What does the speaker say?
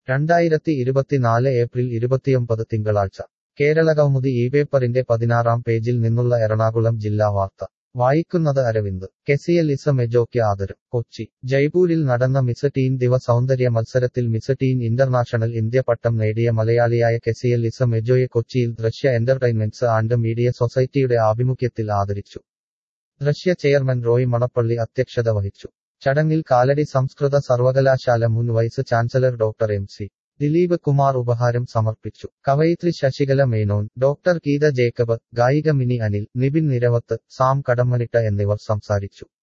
രണ്ടായിരത്തി ഇരുപത്തിനാല് ഏപ്രിൽ ഇരുപത്തിയൊമ്പത് തിങ്കളാഴ്ച കേരളകൗമുദി ഈ പേപ്പറിന്റെ പതിനാറാം പേജിൽ നിന്നുള്ള എറണാകുളം ജില്ലാ വാർത്ത വായിക്കുന്നത് അരവിന്ദ് കെസിയൽ ഇസ മെജോയ്ക്ക് ആദരം കൊച്ചി ജയ്പൂരിൽ നടന്ന മിസ് ടീൻ ദിവ സൗന്ദര്യ മത്സരത്തിൽ മിസ് ടീൻ ഇന്റർനാഷണൽ ഇന്ത്യ പട്ടം നേടിയ മലയാളിയായ കെസിയൽ ഇസ മെജോയെ കൊച്ചിയിൽ ദൃശ്യ എന്റർടൈൻമെന്റ്സ് ആൻഡ് മീഡിയ സൊസൈറ്റിയുടെ ആഭിമുഖ്യത്തിൽ ആദരിച്ചു ദൃശ്യ ചെയർമാൻ റോയ് മണപ്പള്ളി അധ്യക്ഷത വഹിച്ചു ചടങ്ങിൽ കാലടി സംസ്കൃത സർവകലാശാല മുൻ vice chancellor doctor M C Dileep Kumar ഉപഹാരം സമർപ്പിച്ചു കവയിത്രി ശശികല മേനോൻ ഡോക്ടർ ഗീത ജേക്കബ് ഗായിക മിനി അനിൽ നിബിൻ നിരവത്ത് സാം കടമ്മനിട്ട എന്നിവർ സംസാരിച്ചു